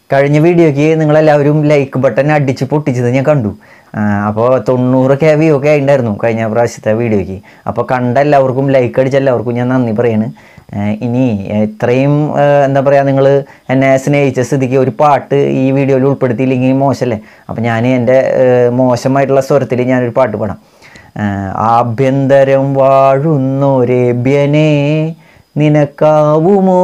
കഴിഞ്ഞ വീഡിയോയ്ക്ക് നിങ്ങളെല്ലാവരും ലൈക്ക് ബട്ടൺ അടിച്ച് പൊട്ടിച്ചത് ഞാൻ കണ്ടു അപ്പോൾ തൊണ്ണൂറ് കെ വ്യൂ ഒക്കെ ഉണ്ടായിരുന്നു കഴിഞ്ഞ പ്രാവശ്യത്തെ വീഡിയോയ്ക്ക് അപ്പോൾ കണ്ട എല്ലാവർക്കും ലൈക്ക് അടിച്ച എല്ലാവർക്കും ഞാൻ നന്ദി പറയാണ് ആ, ഇനി ഇത്രയും ആ, എന്താ പറയുക നിങ്ങൾ എന്നെ സ്നേഹിച്ച സ്ഥിതിക്ക് ഒരു പാട്ട് ഈ വീഡിയോയിൽ ഉൾപ്പെടുത്തിയില്ലെങ്കിൽ മോശമല്ലേ അപ്പോൾ ഞാൻ എൻ്റെ ആ, മോശമായിട്ടുള്ള സ്വരത്തിൽ ഞാനൊരു പാട്ട് പാടാം ആ, ആഭ്യന്തരം വാഴുന്നൊരേബ്യനെ നിനക്കാവുമോ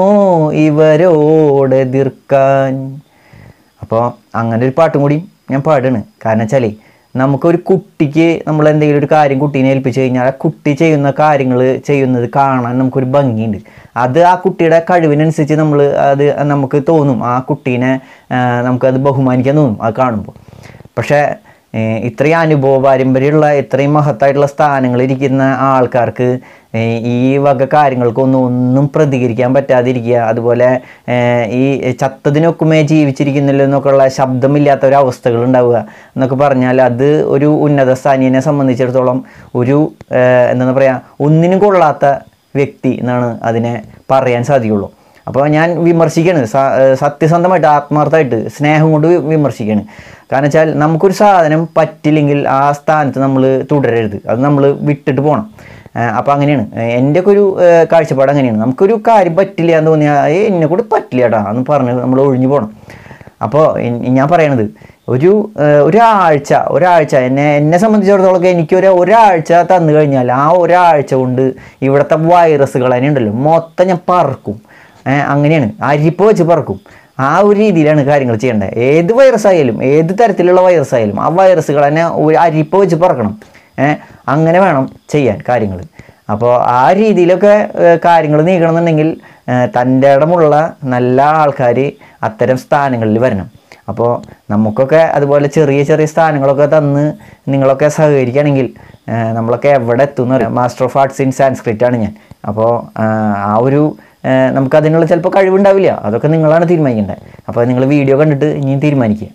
ഇവരോട് എതിർക്കാൻ അപ്പോൾ അങ്ങനെ ഒരു പാട്ടും കൂടി ഞാൻ പാടാണ് കാരണം വെച്ചാലേ നമുക്കൊരു കുട്ടിക്ക് നമ്മൾ എന്തെങ്കിലും ഒരു കാര്യം കുട്ടീനെ ഏൽപ്പിച്ച് കഴിഞ്ഞാൽ ആ കുട്ടി ചെയ്യുന്ന കാര്യങ്ങൾ ചെയ്യുന്നത് കാണാൻ നമുക്കൊരു ഭംഗിയുണ്ട് അത് ആ കുട്ടിയുടെ കഴിവിനനുസരിച്ച് നമ്മൾ അത് നമുക്ക് തോന്നും ആ കുട്ടീനെ ആ, നമുക്കത് ബഹുമാനിക്കാൻ തോന്നും അത് കാണുമ്പോൾ പക്ഷേ ഏഹ് ഇത്രയും അനുഭവ പാരമ്പര്യമുള്ള ഇത്രയും മഹത്തായിട്ടുള്ള സ്ഥാനങ്ങളിൽ ഇരിക്കുന്ന ആൾക്കാർക്ക് ഏഹ് ഈ വക കാര്യങ്ങൾക്കൊന്നും ഒന്നും പ്രതികരിക്കാൻ പറ്റാതിരിക്കുക അതുപോലെ ഏഹ് ഈ ചത്തതിനൊക്കുമേ ജീവിച്ചിരിക്കുന്നില്ല എന്നൊക്കെയുള്ള ശബ്ദമില്ലാത്ത ഒരു അവസ്ഥകൾ ഉണ്ടാവുക എന്നൊക്കെ പറഞ്ഞാൽ അത് ഒരു ഉന്നത സ്ഥാനീയനെ സംബന്ധിച്ചിടത്തോളം ഒരു ഏഹ് എന്താ പറയുക ഒന്നിനും കൊള്ളാത്ത വ്യക്തി എന്നാണ് അതിനെ പറയാൻ സാധിക്കുള്ളൂ അപ്പോൾ ഞാൻ വിമർശിക്കുകയാണ് സ- ഏഹ് സത്യസന്ധമായിട്ട് ആത്മാർത്ഥമായിട്ട് സ്നേഹം കൊണ്ട് വി- വിമർശിക്കുകയാണ് കാരണം വെച്ചാൽ നമുക്കൊരു സാധനം പറ്റില്ലെങ്കിൽ ആ സ്ഥാനത്ത് നമ്മൾ തുടരരുത് അത് നമ്മൾ വിട്ടിട്ട് പോകണം അപ്പോൾ അങ്ങനെയാണ് ഏഹ് എൻ്റെയൊക്കെ ഒരു ഏഹ് കാഴ്ചപ്പാട് അങ്ങനെയാണ് നമുക്കൊരു കാര്യം പറ്റില്ല എന്ന് തോന്നിയാൽ ഏ എന്നെ കൂടെ പറ്റില്ല കേട്ടോ എന്ന് പറഞ്ഞ് നമ്മൾ ഒഴിഞ്ഞു പോകണം അപ്പോൾ ഞാൻ പറയണത് ഒരു ഏഹ് ഒരാഴ്ച ഒരാഴ്ച എന്നെ എന്നെ സംബന്ധിച്ചിടത്തോളം എനിക്കൊരു ഒരാഴ്ച തന്നു കഴിഞ്ഞാൽ ആ ഒരാഴ്ച കൊണ്ട് ഇവിടുത്തെ വൈറസുകൾ തന്നെ ഉണ്ടല്ലോ മൊത്തം ഞാൻ പറക്കും ഏഹ് അങ്ങനെയാണ് അരിപ്പ് വെച്ച് പറക്കും ആ ഒരു രീതിയിലാണ് കാര്യങ്ങൾ ചെയ്യേണ്ടത് ഏത് വൈറസ് ആയാലും ഏത് തരത്തിലുള്ള വൈറസ് ആയാലും ആ വൈറസുകൾ തന്നെ ഒരു അരിപ്പ് വെച്ച് പറക്കണം ഏഹ് അങ്ങനെ വേണം ചെയ്യാൻ കാര്യങ്ങൾ അപ്പോൾ ആ രീതിയിലൊക്കെ കാര്യങ്ങൾ നീക്കണമെന്നുണ്ടെങ്കിൽ ഏഹ് തൻ്റെ ഇടമുള്ള നല്ല ആൾക്കാർ അത്തരം സ്ഥാനങ്ങളിൽ വരണം അപ്പോൾ നമുക്കൊക്കെ അതുപോലെ ചെറിയ ചെറിയ സ്ഥാനങ്ങളൊക്കെ തന്ന് നിങ്ങളൊക്കെ സഹകരിക്കുകയാണെങ്കിൽ ഏഹ് നമ്മളൊക്കെ എവിടെ എത്തും എന്ന് പറയാം master of arts in Sanskrit ആണ് ഞാൻ അപ്പോൾ ആ ഒരു ഏഹ് നമുക്ക് അതിനുള്ള ചിലപ്പോൾ കഴിവുണ്ടാവില്ല അതൊക്കെ നിങ്ങളാണ് തീരുമാനിക്കേണ്ടത് അപ്പോൾ നിങ്ങൾ വീഡിയോ കണ്ടിട്ട് ഇനിയും തീരുമാനിക്കുക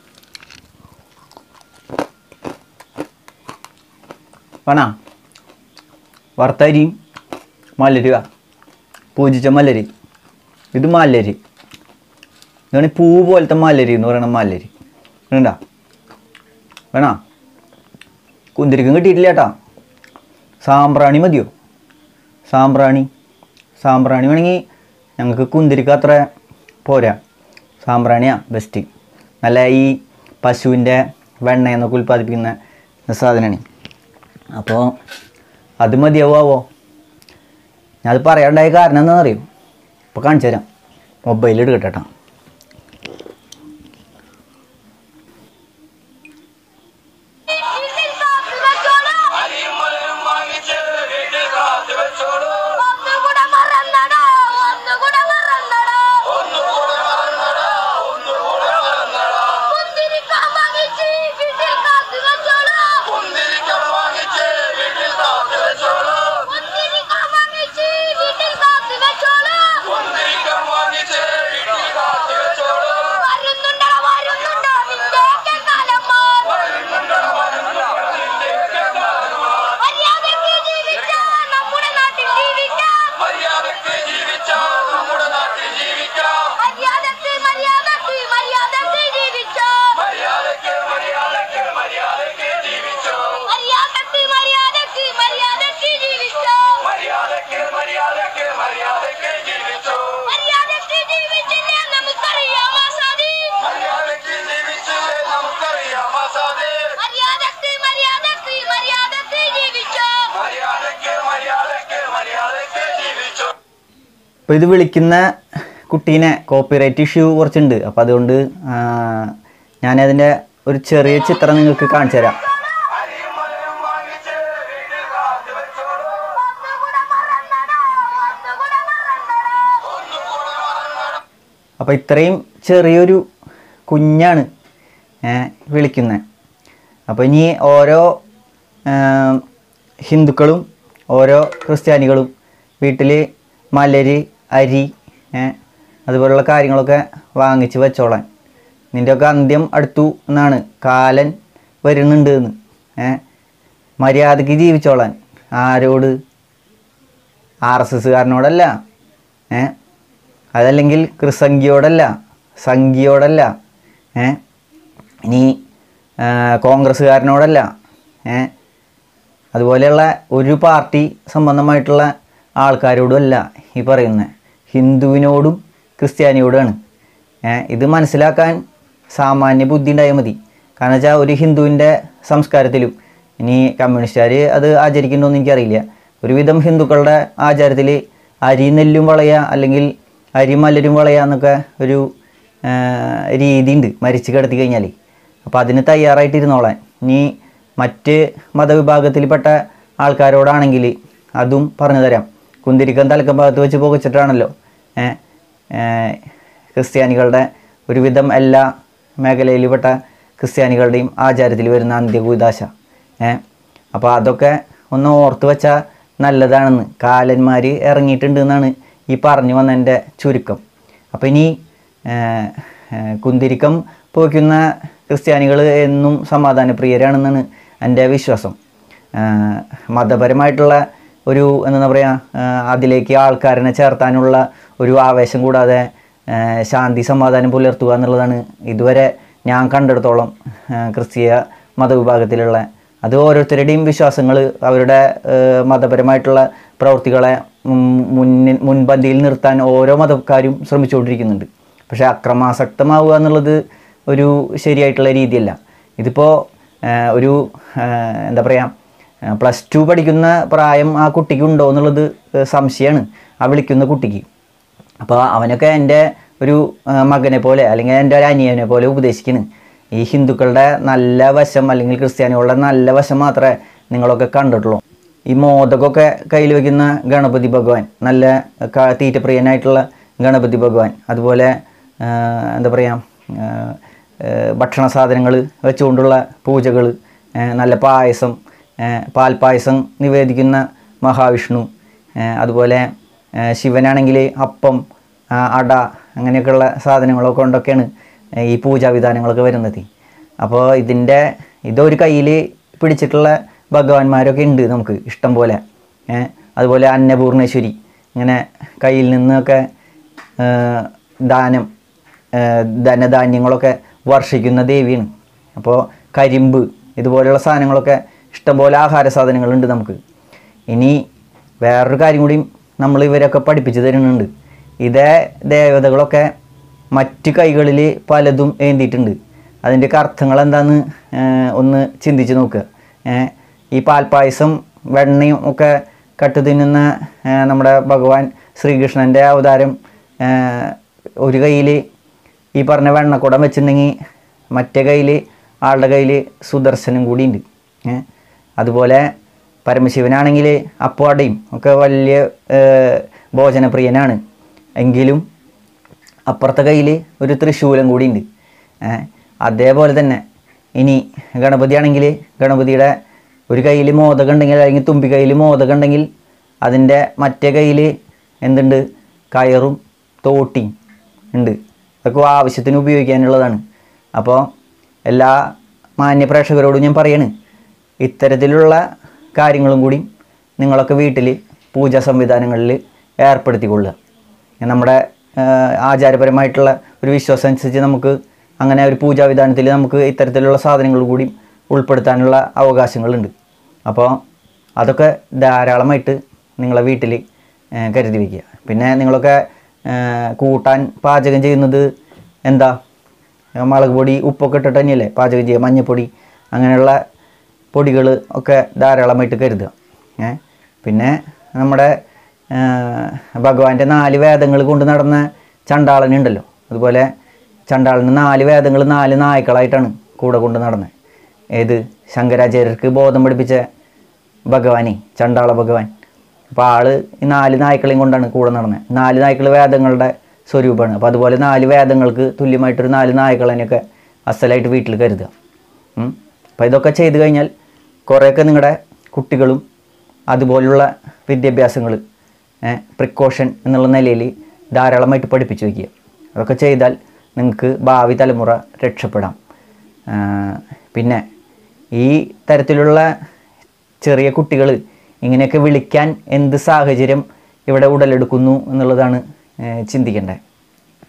പണാ വറുത്തരിയും മല്ലരുക പൂജിച്ച മല്ലരി ഇത് മല്ലരി ഇതാണ് പൂ പോലത്തെ മല്ലരി എന്ന് പറയുന്ന മല്ലരി വേണ്ട വേണോ കുന്തിരിക്കും കിട്ടിയിട്ടില്ല ചേട്ടാ സാമ്പ്രാണി മതിയോ സാമ്പ്രാണി സാമ്പ്രാണി വേണമെങ്കിൽ ഞങ്ങൾക്ക് കുന്തിരിക്ക അത്ര പോരാ സാമ്പ്രാണിയാ ബെസ്റ്റ് നല്ല ഈ പശുവിൻ്റെ വെണ്ണയെന്നൊക്കെ ഉൽപ്പാദിപ്പിക്കുന്ന സാധനമാണ് അപ്പോൾ അത് മതിയാവോ ഞാൻ അത് പറയാണ്ടായ കാരണം എന്താണെന്ന് അറിയോ ഇപ്പോൾ കാണിച്ചു തരാം മൊബൈൽ എടുക്കട്ടെ കേട്ടോ വീട്ടിൽ കാത്തു വെച്ചോളൂ. ഒന്നുകൂടെ മറന്നടോ, ഒന്നുകൂടെ മറന്നടോ. കുന്തിരിക്കം വാങ്ങിച്ച് വീട്ടിൽ കാത്തു വെച്ചോളൂ. കുന്തിരിക്കം വാങ്ങിച്ച് വീട്ടിൽ കാത്തു വെച്ചോളൂ. വരുന്നുണ്ടോ, വരുന്നുണ്ടോ, നിന്റെയൊക്കെ കാലം മാറും. മര്യാദയ്ക്ക് ജീവിക്കാം, നമ്മുടെ നാട്ടിൽ ജീവിക്കാം. മര്യാദയ്ക്ക്, മര്യാദയ്ക്ക്, മര്യാദയ്ക്ക് ജീവിക്കാം. മര്യാദയ്ക്ക്, മര്യാദയ്ക്ക്, ജീവിക്കാം. മര്യാദയ്ക്ക് ജീവിച്ചില്ലേ നമുക്കറിയാം ആസാദി. മര്യാദയ്ക്ക്, മര്യാദയ്ക്ക്, മര്യാദയ്ക്ക് ജീവിക്കാം. അപ്പോൾ ഇത് വിളിക്കുന്ന കുട്ടീനെ കോപ്പിറൈറ്റ് ഇഷ്യൂ കുറച്ചുണ്ട് അപ്പോൾ അതുകൊണ്ട് ആ, ഞാനതിൻ്റെ ഒരു ചെറിയ ചിത്രം നിങ്ങൾക്ക് കാണിച്ചു തരാം ഒന്നുകൂടെ മറന്നടോ, ഒന്നുകൂടെ മറന്നടോ. അപ്പോൾ ഇത്രയും ചെറിയൊരു കുഞ്ഞാണ് വിളിക്കുന്നത് അപ്പോൾ ഇനി ഓരോ ആ, ഹിന്ദുക്കളും ഓരോ ക്രിസ്ത്യാനികളും വീട്ടിൽ മലര് അരി ഏ, അതുപോലുള്ള കാര്യങ്ങളൊക്കെ വാങ്ങിച്ച് വെച്ചോളാൻ നിൻ്റെയൊക്കെ അന്ത്യം അടുത്തു എന്നാണ് കാലൻ വരുന്നുണ്ട് എന്ന് ഏ മര്യാദയ്ക്ക് ജീവിച്ചോളാൻ ആരോട് ആർ എസ് എസ്സുകാരനോടല്ല ഏ അതല്ലെങ്കിൽ ക്രിസംഖിയോടല്ല സംഘിയോടല്ല ഏ ഇനി ആ, കോൺഗ്രസ്സുകാരനോടല്ല ഏ അതുപോലെയുള്ള ഒരു പാർട്ടി സംബന്ധമായിട്ടുള്ള ആൾക്കാരോടും അല്ല ഈ പറയുന്നത് ഹിന്ദുവിനോടും ക്രിസ്ത്യാനിയോടുമാണ് ഏ, ഇത് മനസ്സിലാക്കാൻ സാമാന്യ ബുദ്ധി ഉണ്ടായാൽ മതി കാരണം വെച്ചാൽ ഒരു ഹിന്ദുവിൻ്റെ സംസ്കാരത്തിലും ഇനി കമ്മ്യൂണിസ്റ്റുകാർ അത് ആചരിക്കുന്നുണ്ടോ എന്ന് എനിക്കറിയില്ല ഒരുവിധം ഹിന്ദുക്കളുടെ ആചാരത്തിൽ അരി നെല്ലും വളയുക അല്ലെങ്കിൽ അരി മലരും വളയുക എന്നൊക്കെ ഒരു ആ, രീതിയുണ്ട് മരിച്ചു കിടത്തി കഴിഞ്ഞാൽ അപ്പോൾ അതിന് തയ്യാറായിട്ടിരുന്നോളാൻ ഇനി മറ്റ് മതവിഭാഗത്തിൽപ്പെട്ട ആൾക്കാരോടാണെങ്കിൽ അതും പറഞ്ഞു തരാം കുന്തിരിക്കം തലക്കം ഭാഗത്ത് വെച്ച് പുകച്ചിട്ടാണല്ലോ ഏ, ഏ, ക്രിസ്ത്യാനികളുടെ ഒരുവിധം എല്ലാ മേഖലയിൽപ്പെട്ട ക്രിസ്ത്യാനികളുടെയും ആചാരത്തിൽ വരുന്ന അന്ത്യകൂദാശ ഏ അപ്പോൾ അതൊക്കെ ഒന്ന് ഓർത്ത് വെച്ചാൽ നല്ലതാണെന്ന് കാലന്മാർ ഇറങ്ങിയിട്ടുണ്ട് എന്നാണ് ഈ പറഞ്ഞു വന്നതിൻ്റെ ചുരുക്കം അപ്പോൾ ഇനി ഏ, ഏ, കുന്തിരിക്കം പോയിക്കുന്ന ക്രിസ്ത്യാനികൾ എന്നും സമാധാനപ്രിയരാണെന്നാണ് എൻ്റെ വിശ്വാസം ആ, മതപരമായിട്ടുള്ള ഒരു എന്താ പറയുക അതിലേക്ക് ആൾക്കാരനെ ചേർത്താനുള്ള ഒരു ആവേശം കൂടാതെ ആ, ശാന്തി സമാധാനം പുലർത്തുക എന്നുള്ളതാണ് ഇതുവരെ ഞാൻ കണ്ടെടുത്തോളം ആ, ക്രിസ്തീയ മതവിഭാഗത്തിലുള്ള അത് ഓരോരുത്തരുടെയും വിശ്വാസങ്ങൾ അവരുടെ ആ, മതപരമായിട്ടുള്ള പ്രവൃത്തികളെ മുൻ- മുന്നിൽ മുൻപന്തിയിൽ നിർത്താൻ ഓരോ മതക്കാരും ശ്രമിച്ചുകൊണ്ടിരിക്കുന്നുണ്ട് പക്ഷേ അക്രമാസക്തമാവുക എന്നുള്ളത് ഒരു ശരിയായിട്ടുള്ള രീതിയല്ല ഇതിപ്പോൾ ഒരു ആ, എന്താ പറയുക പ്ലസ് ടു പഠിക്കുന്ന പ്രായം ആ കുട്ടിക്ക് ഉണ്ടോ എന്നുള്ളത് സംശയമാണ് ആ വിളിക്കുന്ന കുട്ടിക്ക് അപ്പോൾ അവനൊക്കെ എൻ്റെ ഒരു ആ, മകനെ പോലെ അല്ലെങ്കിൽ എൻ്റെ ഒരു അനിയനെ പോലെ ഉപദേശിക്കുന്നു ഈ ഹിന്ദുക്കളുടെ നല്ല വശം അല്ലെങ്കിൽ ക്രിസ്ത്യാനികളുടെ നല്ല വശം മാത്രമേ നിങ്ങളൊക്കെ കണ്ടിട്ടുള്ളൂ ഈ മോദകമൊക്കെ കയ്യിൽ വയ്ക്കുന്ന ഗണപതി ഭഗവാൻ നല്ല ക- തീറ്റപ്രിയനായിട്ടുള്ള ഗണപതി ഭഗവാൻ അതുപോലെ ആ, എന്താ പറയുക ഭക്ഷണ സാധനങ്ങൾ വെച്ചുകൊണ്ടുള്ള പൂജകൾ നല്ല പായസം ആ, പാൽപ്പായസം നിവേദിക്കുന്ന മഹാവിഷ്ണു ആ, അതുപോലെ ആ, ശിവനാണെങ്കിൽ അപ്പം ആ, അട അങ്ങനെയൊക്കെയുള്ള സാധനങ്ങളൊക്കെ കൊണ്ടൊക്കെയാണ് ഈ പൂജാവിധാനങ്ങളൊക്കെ വരുന്നത് അപ്പോൾ ഇതിൻ്റെ ഇതൊരു കയ്യിൽ പിടിച്ചിട്ടുള്ള ഭഗവാന്മാരൊക്കെ ഉണ്ട് നമുക്ക് ഇഷ്ടം പോലെ ഏ, അതുപോലെ അന്നപൂർണേശ്വരി ഇങ്ങനെ കയ്യിൽ നിന്നൊക്കെ ആ, ദാനം ആ, ധനധാന്യങ്ങളൊക്കെ വർഷിക്കുന്ന ദേവിയാണ് അപ്പോൾ കരിമ്പ് ഇതുപോലെയുള്ള സാധനങ്ങളൊക്കെ ഇഷ്ടംപോലെ ആഹാര സാധനങ്ങളുണ്ട് നമുക്ക് ഇനി വേറൊരു കാര്യം കൂടിയും നമ്മൾ ഇവരൊക്കെ പഠിപ്പിച്ചു തരുന്നുണ്ട് ഇതേ ദേവതകളൊക്കെ മറ്റ് കൈകളിൽ പലതും ഏന്തിയിട്ടുണ്ട് അതിൻ്റെയൊക്കെ അർത്ഥങ്ങൾ എന്താണെന്ന് ഏഹ്, ഒന്ന് ചിന്തിച്ച് നോക്കുക ഏഹ്, ഈ പാൽപ്പായസം വെണ്ണയും ഒക്കെ കട്ട് തിന്നുന്ന ഏഹ്, നമ്മുടെ ഭഗവാൻ ശ്രീകൃഷ്ണൻ്റെ അവതാരം ഏഹ്, ഒരു കയ്യിൽ ഈ പറഞ്ഞ വെണ്ണക്കുടം വെച്ചിട്ടുണ്ടെങ്കിൽ മറ്റേ കയ്യിൽ ആളുടെ കയ്യിൽ സുദർശനം കൂടിയുണ്ട് ഏ അതുപോലെ പരമശിവനാണെങ്കിൽ അപ്പാടയും ഒക്കെ വലിയ ഏഹ്, ഭോജനപ്രിയനാണ് എങ്കിലും അപ്പുറത്തെ കയ്യിൽ ഒരു തൃശൂലം കൂടിയുണ്ട് ഏ അതേപോലെ തന്നെ ഇനി ഗണപതി ആണെങ്കിൽ ഗണപതിയുടെ ഒരു കയ്യിൽ മോദകം ഉണ്ടെങ്കിൽ അല്ലെങ്കിൽ തുമ്പി കയ്യിൽ മോദകം ഉണ്ടെങ്കിൽ അതിൻ്റെ മറ്റേ കയ്യിൽ എന്തുണ്ട് കയറും തോട്ടിയും ഉണ്ട് അതൊക്കെ ആവശ്യത്തിന് ഉപയോഗിക്കാനുള്ളതാണ് അപ്പോൾ എല്ലാ മാന്യ പ്രേക്ഷകരോടും ഞാൻ പറയാണ് ഇത്തരത്തിലുള്ള കാര്യങ്ങളും കൂടി നിങ്ങളൊക്കെ വീട്ടിൽ പൂജാ സംവിധാനങ്ങളിൽ ഏർപ്പെടുത്തിക്കൊള്ളുക നമ്മുടെ ആ, ആചാരപരമായിട്ടുള്ള ഒരു വിശ്വാസം അനുസരിച്ച് നമുക്ക് അങ്ങനെ ഒരു പൂജാ വിധാനത്തിൽ നമുക്ക് ഇത്തരത്തിലുള്ള സാധനങ്ങൾ കൂടി ഉൾപ്പെടുത്താനുള്ള അവകാശങ്ങളുണ്ട് അപ്പോൾ അതൊക്കെ ധാരാളമായിട്ട് നിങ്ങളെ വീട്ടിൽ ആ, കരുതി വയ്ക്കുക പിന്നെ നിങ്ങളൊക്കെ ആ, കൂട്ടാൻ പാചകം ചെയ്യുന്നത് എന്താ മുളക് പൊടി ഉപ്പൊക്കെ ഇട്ടിട്ട് തന്നെയല്ലേ പാചകം ചെയ്യുക മഞ്ഞൾപ്പൊടി അങ്ങനെയുള്ള പൊടികൾ ഒക്കെ ധാരാളമായിട്ട് കരുതുക ഏ പിന്നെ നമ്മുടെ ആ, ഭഗവാന്റെ നാല് വേദങ്ങൾ കൊണ്ട് നടന്ന ചണ്ടാളനുണ്ടല്ലോ അതുപോലെ ചണ്ടാളന് നാല് വേദങ്ങൾ നാല് നായ്ക്കളായിട്ടാണ് കൂടെ കൊണ്ട് നടന്നത് ഏത് ശങ്കരാചാര്യർക്ക് ബോധം പഠിപ്പിച്ച ഭഗവാനെ ചണ്ടാള ഭഗവാൻ അപ്പോൾ ആള് ഈ നാല് നായ്ക്കളെയും കൊണ്ടാണ് കൂടെ നടന്നത് നാല് നായ്ക്കൾ വേദങ്ങളുടെ സ്വരൂപമാണ് അപ്പോൾ അതുപോലെ നാല് വേദങ്ങൾക്ക് തുല്യമായിട്ടൊരു നാല് നായ്ക്കളെയൊക്കെ അസലായിട്ട് വീട്ടിൽ കരുതുക ഉം. അപ്പോൾ ഇതൊക്കെ ചെയ്തു കഴിഞ്ഞാൽ കുറേയൊക്കെ നിങ്ങളുടെ കുട്ടികളും അതുപോലുള്ള വിദ്യാഭ്യാസങ്ങൾ പ്രിക്കോഷൻ എന്നുള്ള നിലയിൽ ധാരാളമായിട്ട് പഠിപ്പിച്ചു വയ്ക്കുക അതൊക്കെ ചെയ്താൽ നിങ്ങൾക്ക് ഭാവി തലമുറ രക്ഷപ്പെടാം ആ, പിന്നെ ഈ തരത്തിലുള്ള ചെറിയ കുട്ടികൾ ഇങ്ങനെയൊക്കെ വിളിക്കാൻ എന്ത് സാഹചര്യം ഇവിടെ ഉടലെടുക്കുന്നു എന്നുള്ളതാണ് ഏഹ് ചിന്തിക്കേണ്ടത്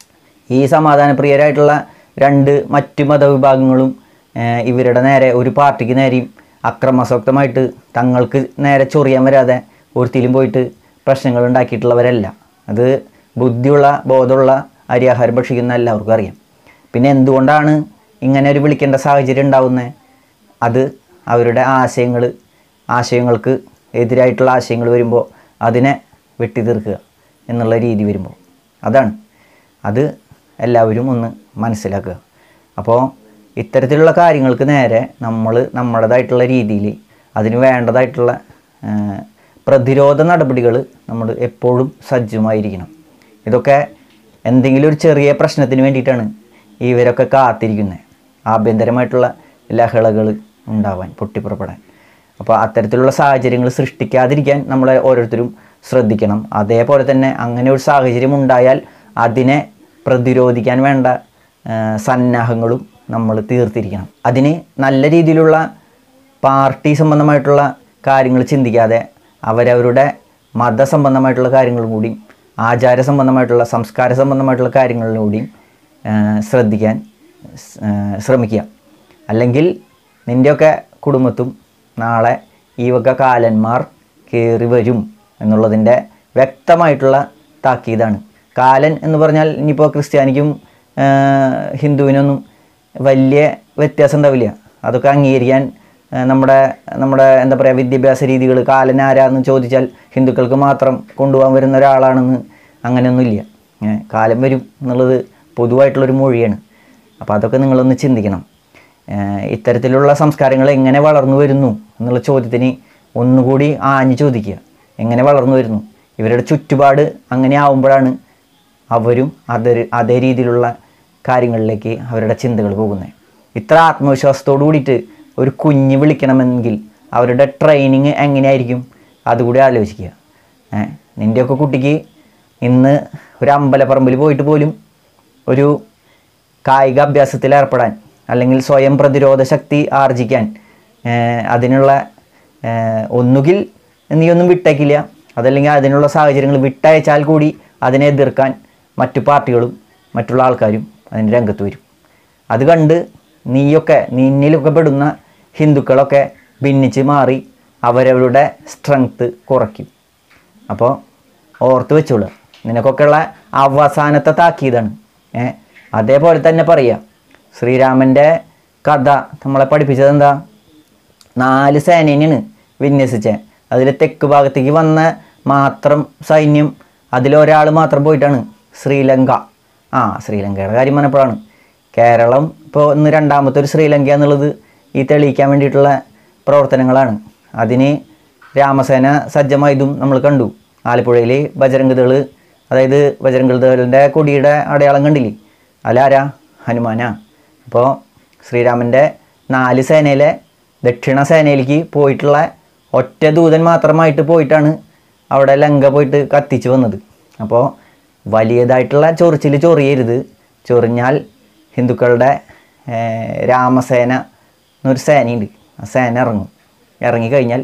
ഈ സമാധാനപ്രിയരായിട്ടുള്ള രണ്ട് മറ്റ് മതവിഭാഗങ്ങളും ഏഹ്, ഇവരുടെ നേരെ ഒരു പാർട്ടിക്ക് നേരെയും അക്രമാസക്തമായിട്ട് തങ്ങൾക്ക് നേരെ ചൊറിയാൻ വരാതെ ഒരുത്തിലും പോയിട്ട് പ്രശ്നങ്ങൾ ഉണ്ടാക്കിയിട്ടുള്ളവരല്ല അത് ബുദ്ധിയുള്ള ബോധമുള്ള അരിയാഹാരം ഭക്ഷിക്കുന്ന എല്ലാവർക്കും അറിയാം പിന്നെ എന്തുകൊണ്ടാണ് ഇങ്ങനെ ഒരു വിളിക്കേണ്ട സാഹചര്യം ഉണ്ടാവുന്നത് അത് അവരുടെ ആശയങ്ങൾ ആശയങ്ങൾക്ക് എതിരായിട്ടുള്ള ആശയങ്ങൾ വരുമ്പോൾ അതിനെ വെട്ടി തീർക്കുക എന്നുള്ള രീതി വരുമ്പോൾ അതാണ് അത് എല്ലാവരും ഒന്ന് മനസ്സിലാക്കുക അപ്പോൾ ഇത്തരത്തിലുള്ള കാര്യങ്ങൾക്ക് നേരെ നമ്മൾ നമ്മുടേതായിട്ടുള്ള രീതിയിൽ അതിന് വേണ്ടതായിട്ടുള്ള ആ, പ്രതിരോധ നടപടികൾ നമ്മൾ എപ്പോഴും സജ്ജമായിരിക്കണം ഇതൊക്കെ എന്തെങ്കിലും ഒരു ചെറിയ പ്രശ്നത്തിന് വേണ്ടിയിട്ടാണ് ഇവരൊക്കെ കാത്തിരിക്കുന്നത് ആഭ്യന്തരമായിട്ടുള്ള ലഹളകൾ ഉണ്ടാവാൻ പൊട്ടിപ്പുറപ്പെടാൻ അപ്പോൾ അത്തരത്തിലുള്ള സാഹചര്യങ്ങൾ സൃഷ്ടിക്കാതിരിക്കാൻ നമ്മളെ ഓരോരുത്തരും ശ്രദ്ധിക്കണം അതേപോലെ തന്നെ അങ്ങനെ ഒരു സാഹചര്യം ഉണ്ടായാൽ അതിനെ പ്രതിരോധിക്കാൻ വേണ്ട ആ, സന്നാഹങ്ങളും നമ്മൾ തീർത്തിരിക്കണം അതിന് നല്ല രീതിയിലുള്ള പാർട്ടി സംബന്ധമായിട്ടുള്ള കാര്യങ്ങൾ ചിന്തിക്കാതെ അവരവരുടെ മതസംബന്ധമായിട്ടുള്ള കാര്യങ്ങളും കൂടി ആചാര സംബന്ധമായിട്ടുള്ള സംസ്കാര സംബന്ധമായിട്ടുള്ള കാര്യങ്ങളിലും കൂടിയും ആ, ശ്രദ്ധിക്കാൻ സ്- ആ, ശ്രമിക്കുക അല്ലെങ്കിൽ നിൻ്റെയൊക്കെ കുടുംബത്തും നാളെ ഈ വക കാലന്മാർ കയറി വരും എന്നുള്ളതിൻ്റെ വ്യക്തമായിട്ടുള്ള താക്കീതാണ് കാലൻ എന്ന് പറഞ്ഞാൽ ഇനിയിപ്പോൾ ക്രിസ്ത്യാനിക്കും ആ, ഹിന്ദുവിനൊന്നും വലിയ വ്യത്യാസം ഉണ്ടാവില്ല അതൊക്കെ അംഗീകരിക്കാൻ ആ, നമ്മുടെ നമ്മുടെ എന്താ പറയുക വിദ്യാഭ്യാസ രീതികൾ കാലൻ ആരാന്ന് ചോദിച്ചാൽ ഹിന്ദുക്കൾക്ക് മാത്രം കൊണ്ടുപോകാൻ വരുന്ന ഒരാളാണെന്ന് അങ്ങനെയൊന്നുമില്ല ഏ, കാലം വരും എന്നുള്ളത് പൊതുവായിട്ടുള്ളൊരു മൊഴിയാണ് അപ്പോൾ അതൊക്കെ നിങ്ങളൊന്ന് ചിന്തിക്കണം ഏ, ഇത്തരത്തിലുള്ള സംസ്കാരങ്ങൾ എങ്ങനെ വളർന്നു വരുന്നു എന്നുള്ള ചോദ്യത്തിന് ഒന്നുകൂടി ആഞ്ഞു ചോദിക്കുക എങ്ങനെ വളർന്നു വരുന്നു ഇവരുടെ ചുറ്റുപാട് അങ്ങനെ ആവുമ്പോഴാണ് അവരും അതേ അതേ രീതിയിലുള്ള കാര്യങ്ങളിലേക്ക് അവരുടെ ചിന്തകൾ പോകുന്നത് ഇത്ര ആത്മവിശ്വാസത്തോടു കൂടിയിട്ട് ഒരു കുഞ്ഞ് വിളിക്കണമെങ്കിൽ അവരുടെ ട്രെയിനിങ് എങ്ങനെയായിരിക്കും അതുകൂടി ആലോചിക്കുക ഏഹ് നിൻ്റെയൊക്കെ കുട്ടിക്ക് ഇന്ന് ഒരു അമ്പലപ്പറമ്പിൽ പോയിട്ട് പോലും ഒരു കായിക അഭ്യാസത്തിൽ ഏർപ്പെടാൻ അല്ലെങ്കിൽ സ്വയം പ്രതിരോധ ശക്തി ആർജിക്കാൻ ഏഹ് അതിനുള്ള ഏഹ് ഒന്നുകിൽ നീയൊന്നും വിട്ടേക്കില്ല അതല്ലെങ്കിൽ അതിനുള്ള സാഹചര്യങ്ങൾ വിട്ടയച്ചാൽ കൂടി അതിനെ എതിർക്കാൻ മറ്റു പാർട്ടികളും മറ്റുള്ള ആൾക്കാരും അതിന് രംഗത്ത് വരും അത് കണ്ട് നീയൊക്കെ നിന്നിലൊക്കെ പെടുന്ന ഹിന്ദുക്കളൊക്കെ ഭിന്നിച്ച് മാറി അവരവരുടെ സ്ട്രെങ്ത്ത് കുറയ്ക്കും അപ്പോൾ ഓർത്ത് വെച്ചോളുക നിനക്കൊക്കെയുള്ള അവസാനത്തെ താക്കീതാണ് ഏ അതേപോലെ തന്നെ പറയുക ശ്രീരാമൻ്റെ കഥ നമ്മളെ പഠിപ്പിച്ചത് എന്താ നാല് സേനേനെയാണ് വിന്യസിച്ചത് അതിൽ തെക്ക് ഭാഗത്തേക്ക് വന്ന മാത്രം സൈന്യം അതിലൊരാൾ മാത്രം പോയിട്ടാണ് ശ്രീലങ്ക ആ ശ്രീലങ്കയുടെ കാര്യം പറഞ്ഞപ്പോഴാണ് കേരളം ഇപ്പോൾ ഇന്ന് രണ്ടാമത്തെ ഒരു ശ്രീലങ്ക എന്നുള്ളത് ഈ തെളിയിക്കാൻ വേണ്ടിയിട്ടുള്ള പ്രവർത്തനങ്ങളാണ് അതിന് രാമസേന സജ്ജമായതും നമ്മൾ കണ്ടു ആലപ്പുഴയിൽ ബജരംഗതകൾ അതായത് ബജരംഗതകളുടെ കൊടിയുടെ അടയാളം കണ്ടില്ലേ അല്ലാരാ ഹനുമാനാ അപ്പോൾ ശ്രീരാമൻ്റെ നാല് സേനയിലെ ദക്ഷിണ സേനയിലേക്ക് പോയിട്ടുള്ള ഒറ്റ ദൂതൻ മാത്രമായിട്ട് പോയിട്ടാണ് അവിടെ ലങ്ക പോയിട്ട് കത്തിച്ച് വന്നത് അപ്പോൾ വലിയതായിട്ടുള്ള ചൊറിച്ചിൽ ചൊറിയരുത് ചൊറിഞ്ഞാൽ ഹിന്ദുക്കളുടെ ഏർ, രാമസേന എന്നൊരു സേനയുണ്ട് ആ സേന ഇറങ്ങും ഇറങ്ങിക്കഴിഞ്ഞാൽ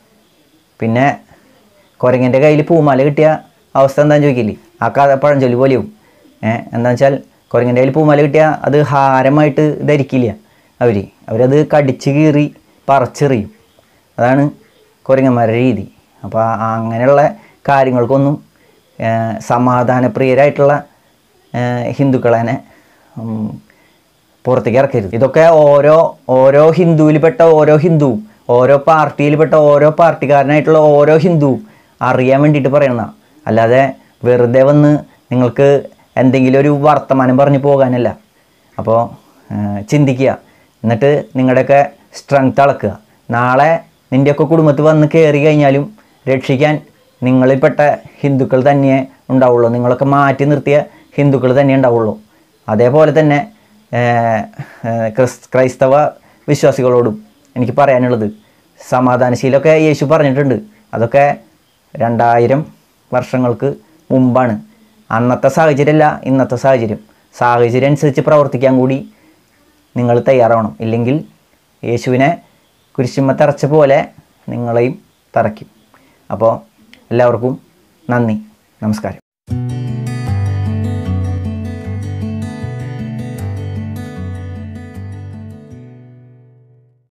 പിന്നെ കുരങ്ങൻ്റെ കയ്യിൽ പൂമാല കിട്ടിയ അവസ്ഥ എന്താണെന്ന് ചോദിക്കില്ലേ ആ കഥ പഴഞ്ചൊല്ലി പോലെയാവും ഏഹ് എന്താണെന്ന് വെച്ചാൽ കുരങ്ങൻ്റെ കയ്യിൽ പൂമാല കിട്ടിയാൽ അത് ഹാരമായിട്ട് ധരിക്കില്ല അവർ അവരത് കടിച്ച് കീറി പറിച്ചെറിയും അതാണ് കുരങ്ങന്മാരുടെ രീതി അപ്പോൾ അങ്ങനെയുള്ള കാര്യങ്ങൾക്കൊന്നും ഏഹ് സമാധാനപ്രിയരായിട്ടുള്ള ഏഹ് ഹിന്ദുക്കളെ ഉം, പുറത്തേക്ക് ഇറക്കരുത് ഇതൊക്കെ ഓരോ ഓരോ ഹിന്ദുവിൽപ്പെട്ട ഓരോ ഹിന്ദുവും ഓരോ പാർട്ടിയിൽപ്പെട്ട ഓരോ പാർട്ടിക്കാരനായിട്ടുള്ള ഓരോ ഹിന്ദുവും അറിയാൻ വേണ്ടിയിട്ട് പറയണതാണ് അല്ലാതെ വെറുതെ വന്ന് നിങ്ങൾക്ക് എന്തെങ്കിലും ഒരു വർത്തമാനം പറഞ്ഞു പോകാനല്ല അപ്പോൾ ചിന്തിക്കുക എന്നിട്ട് നിങ്ങളുടെയൊക്കെ സ്ട്രെങ്ത് അളക്കുക നാളെ നിൻ്റെയൊക്കെ കുടുംബത്തിൽ വന്ന് കയറി കഴിഞ്ഞാലും രക്ഷിക്കാൻ നിങ്ങളിൽപ്പെട്ട ഹിന്ദുക്കൾ തന്നെ ഉണ്ടാവുള്ളൂ നിങ്ങളൊക്കെ മാറ്റി നിർത്തിയ ഹിന്ദുക്കൾ തന്നെ ഉണ്ടാവുള്ളൂ അതേപോലെ തന്നെ ഏഹ്, ഏഹ്, ക്രിസ് ക്രൈസ്തവ വിശ്വാസികളോടും എനിക്ക് പറയാനുള്ളത് സമാധാനശീലമൊക്കെ യേശു പറഞ്ഞിട്ടുണ്ട് അതൊക്കെ രണ്ടായിരം വർഷങ്ങൾക്ക് മുമ്പാണ് അന്നത്തെ സാഹചര്യമല്ല ഇന്നത്തെ സാഹചര്യം സാഹചര്യം അനുസരിച്ച് പ്രവർത്തിക്കാൻ കൂടി നിങ്ങൾ തയ്യാറാവണം ഇല്ലെങ്കിൽ യേശുവിനെ കുരിശുമ്മ തറച്ച പോലെ നിങ്ങളെയും തറയ്ക്കും അപ്പോൾ എല്ലാവർക്കും നന്ദി നമസ്കാരം